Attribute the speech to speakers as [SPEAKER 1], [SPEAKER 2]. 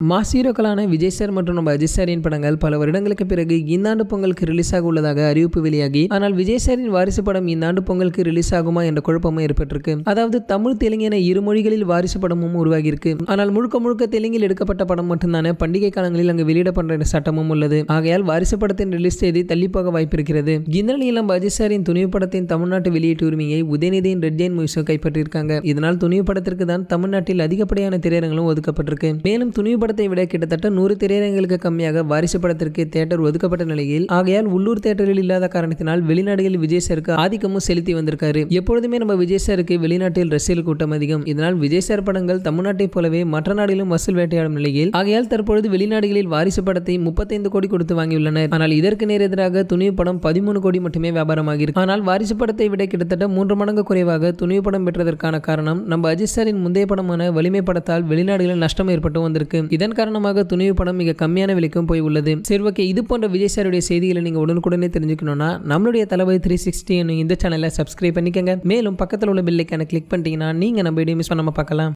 [SPEAKER 1] mass ஹீரோக்களான Vijay sir மற்றும் நம்ம அஜித் சாரின் படங்கள் பல வருடங்களுக்கு பிறகு இந்த ஆண்டு பொங்கலுக்கு ரிலீஸ் ஆக உள்ளதாக அறிவிப்பு வெளியாகி ஆனால் விஜய் சாரின் வாரிசு படம் இந்த ஆண்டு பொங்கலுக்கு ரிலீஸ் ஆகுமா என்ற குழப்பமும் ஏற்பட்டிருக்கு அதாவது தமிழ் தெலுங்கு என இரு மொழிகளில் வாரிசு படமும் உருவாகியிருக்கு ஆனால் முழுக்க முழுக்க தெலுங்கில் எடுக்கப்பட்ட படம் மட்டும்தானே பண்டிகை காலங்களில் அங்கு வெளியிடப்படுற சட்டமும் உள்ளது ஆகையால் வாரிசு படத்தின் ரிலீஸ் தேதி தள்ளிப்போக வாய்ப்பிருக்கிறது இந்த நிலையில் நம்ம அஜித் சாரின் துணிவு படத்தின் தமிழ்நாட்டு வெளியீட்டு உரிமையை உதயநிதியின் ரெட் ஜெயின் மூவிஸோ கைப்பற்றியிருக்காங்க இதனால் துணிவு படத்திற்கு தான் தமிழ்நாட்டில் அதிகப்படியான திரையரங்களும் ஒதுக்கப்பட்டிருக்கு மேலும் துணிவு படத்தை விட கிட்டத்தட்ட நூறு திரையரங்களுக்கு கம்மியாக வாரிசு படத்திற்கு தியேட்டர் ஒதுக்கப்பட்ட நிலையில் ஆகையால் உள்ளூர் தியேட்டரில் இல்லாத காரணத்தினால் வெளிநாடுகளில் விஜய் சாருக்கு ஆதிக்கமும் செலுத்தி வந்திருக்காரு எப்பொழுதுமே நம்ம விஜய் சாருக்கு வெளிநாட்டில் ரசிகர் கூட்டம் அதிகம் இதனால் விஜய் சார் படங்கள் தமிழ்நாட்டைப் போலவே மற்ற நாடுகளிலும் வசூல் வேட்டையாடும் நிலையில் ஆகையால் தற்பொழுது வெளிநாடுகளில் வாரிசு படத்தை முப்பத்தைந்து கோடி கொடுத்து வாங்கியுள்ளனர் ஆனால் இதற்கு நேர் எதிராக துணிவு படம் பதிமூணு கோடி மட்டுமே வியாபாரமாகியிருக்கு ஆனால் வாரிசு படத்தை விட கிட்டத்தட்ட மூன்று மடங்கு குறைவாக துணிவு படம் பெற்றதற்கான காரணம் நம்ம அஜித் சாரின் முந்தைய படமான வலிமை படத்தால் வெளிநாடுகளில் நஷ்டம் ஏற்பட்டு வந்திருக்கு இதன் காரணமாக துணிவு படம் மிக கம்மியான விலைக்கும் போய் உள்ளது சரி ஓகே இது போன்ற விஜய் சாருடைய செய்திகளை நீங்க உடனுக்குடனே தெரிஞ்சுக்கணும்னா நம்மளுடைய தளபதி த்ரீ சிக்ஸ்டி இந்த சேனலை சப்ஸ்கிரைப் பண்ணிக்கங்க மேலும் பக்கத்தில் உள்ள பில்லைக்கான கிளிக் பண்ணிட்டீங்கன்னா நீங்க நம்ம வீடியோ மிஸ் பண்ணாம பார்க்கலாம்